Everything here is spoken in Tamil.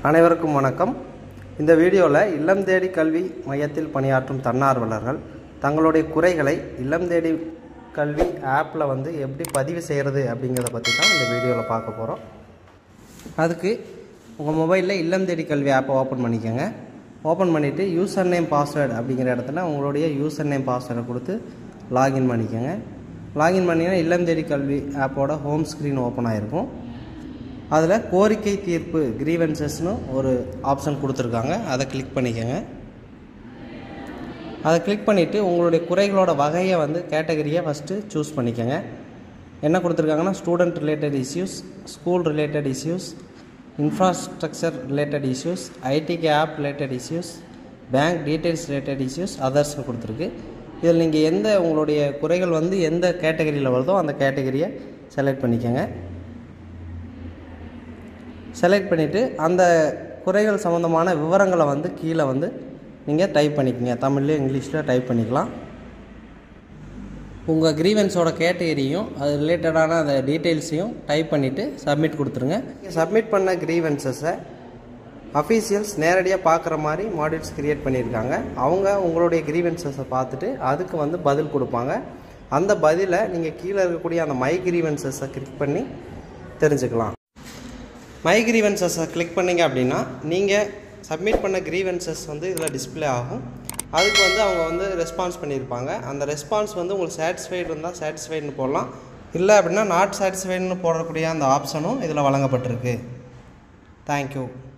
அனைவருக்கும் வணக்கம் இந்த வீடியோவில் இல்லம் தேடி கல்வி மையத்தில் பணியாற்றும் தன்னார்வலர்கள் தங்களுடைய குறைகளை இல்லம் தேடி கல்வி ஆப்பில் வந்து எப்படி பதிவு செய்கிறது அப்படிங்கிறத பற்றி தான் இந்த வீடியோவில் பார்க்க போகிறோம் அதுக்கு உங்கள் மொபைலில் இல்லம் தேடி கல்வி ஆப்பை ஓப்பன் பண்ணிக்கோங்க ஓப்பன் பண்ணிவிட்டு யூசர் நேம் பாஸ்வேர்டு அப்படிங்கிற இடத்துல உங்களுடைய யூசர் நேம் பாஸ்வேர்டை கொடுத்து லாகின் பண்ணிக்கோங்க லாகின் பண்ணிங்கன்னா இல்லம் தேடி கல்வி ஆப்போட ஹோம் ஸ்க்ரீன் ஓப்பன் ஆகிருக்கும் அதில் கோரிக்கை தீர்ப்பு கிரீவன்சஸ்னு ஒரு ஆப்ஷன் கொடுத்துருக்காங்க அதை கிளிக் பண்ணிக்கோங்க அதை கிளிக் பண்ணிவிட்டு உங்களுடைய குறைகளோட வகையை வந்து கேட்டகரியை ஃபஸ்ட்டு சூஸ் பண்ணிக்கோங்க என்ன கொடுத்துருக்காங்கன்னா student related issues school related issues infrastructure related issues ஐடிக்கு app related issues bank details related issues அதர்ஸ்னு கொடுத்துருக்கு இதில் நீங்கள் எந்த உங்களுடைய குறைகள் வந்து எந்த கேட்டகரியில் வருதோ அந்த கேட்டகரியை செலக்ட் பண்ணிக்கோங்க செலக்ட் பண்ணிவிட்டு அந்த குறைகள் சம்மந்தமான விவரங்களை வந்து கீழே வந்து நீங்கள் டைப் பண்ணிக்கோங்க தமிழ்லேயும் இங்கிலீஷில் டைப் பண்ணிக்கலாம் உங்கள் க்ரீவன்ஸோட கேட்டகரியும் அது ரிலேட்டடான அந்த டீட்டெயில்ஸையும் டைப் பண்ணிவிட்டு சப்மிட் கொடுத்துருங்க சப்மிட் பண்ண க்ரீவன்சஸை அஃபீஷியல்ஸ் நேரடியாக பார்க்குற மாதிரி மாடியூல்ஸ் க்ரியேட் பண்ணியிருக்காங்க அவங்க உங்களுடைய க்ரீவன்சஸை பார்த்துட்டு அதுக்கு வந்து பதில் கொடுப்பாங்க அந்த பதிலை நீங்கள் கீழே இருக்கக்கூடிய அந்த மை க்ரீவன்சஸை கிளிக் பண்ணி தெரிஞ்சுக்கலாம் மை க்ரீவன்சஸை கிளிக் பண்ணிங்க அப்படின்னா நீங்கள் சப்மிட் பண்ண க்ரீவன்சஸ் வந்து இதில் டிஸ்பிளே ஆகும் அதுக்கு வந்து அவங்க வந்து ரெஸ்பான்ஸ் பண்ணியிருப்பாங்க அந்த ரெஸ்பான்ஸ் வந்து உங்களுக்கு சாட்டிஸ்ஃபைடு இருந்தால் சாட்டிஸ்ஃபைடுன்னு போடலாம் இல்லை அப்படின்னா நாட் சாட்டிஸ்ஃபைடுன்னு போடக்கூடிய அந்த ஆப்ஷனும் இதில் வழங்கப்பட்டிருக்கு தேங்க்யூ